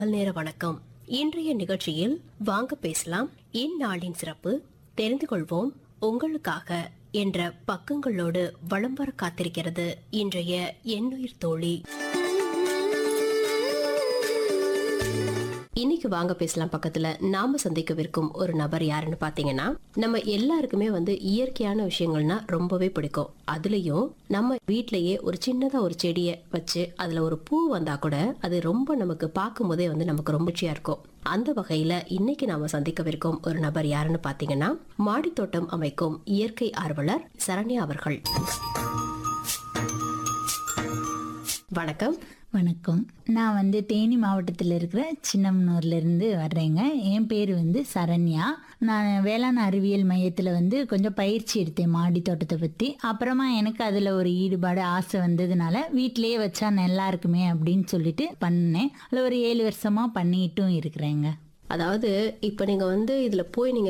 நேர வணக்கம் இன்றைய நிகழ்ச்சியில் வாங்க பேசலாம் இந்நாளின் சிறப்பு தெரிந்து கொள்வோம் உங்களுக்காக என்ற பக்கங்களோடு வலம் வர காத்திருக்கிறது இன்றைய எண்ணுயிர் தோழி இன்னைக்கு வாங்க பேசலாம் பக்கத்துல நாம சந்திக்கவிருக்கும் ஒரு நபர் யாருன்னு பாத்தீங்கன்னா நம்ம எல்லாருக்குமே வந்து இயற்கையான விஷயங்கள்னா ரொம்பவே பிடிக்கும் அதுலயும் நம்ம வீட்லயே ஒரு சின்னதா ஒரு செடியை வச்சு அதுல ஒரு பூ வந்தா கூட அது ரொம்ப நமக்கு பார்க்கும் போதே வந்து நமக்கு ரொம்ப ருச்சியா இருக்கும் அந்த வகையில இன்னைக்கு நாம சந்திக்கவிருக்கும் ஒரு நபர் யாருன்னு பாத்தீங்கன்னா மாடித்தோட்டம் அமைக்கும் இயற்கை ஆர்வலர் சரண்யா அவர்கள் வணக்கம் வணக்கம் நான் வந்து தேனி மாவட்டத்தில் இருக்கிற சின்னமனூர்ல இருந்து வர்றேங்க என் பேர் வந்து சரண்யா நான் வேளாண் அறிவியல் மையத்தில் வந்து கொஞ்சம் பயிற்சி எடுத்தேன் மாடி தோட்டத்தை பற்றி அப்புறமா எனக்கு அதில் ஒரு ஈடுபாடு ஆசை வந்ததுனால வீட்டிலேயே வச்சா நல்லா இருக்குமே அப்படின்னு சொல்லிட்டு பண்ணேன் அதில் ஒரு ஏழு வருஷமாக பண்ணிட்டும் இருக்கிறேங்க அதாவது இப்ப நீங்க வந்து இதுல போய் நீங்க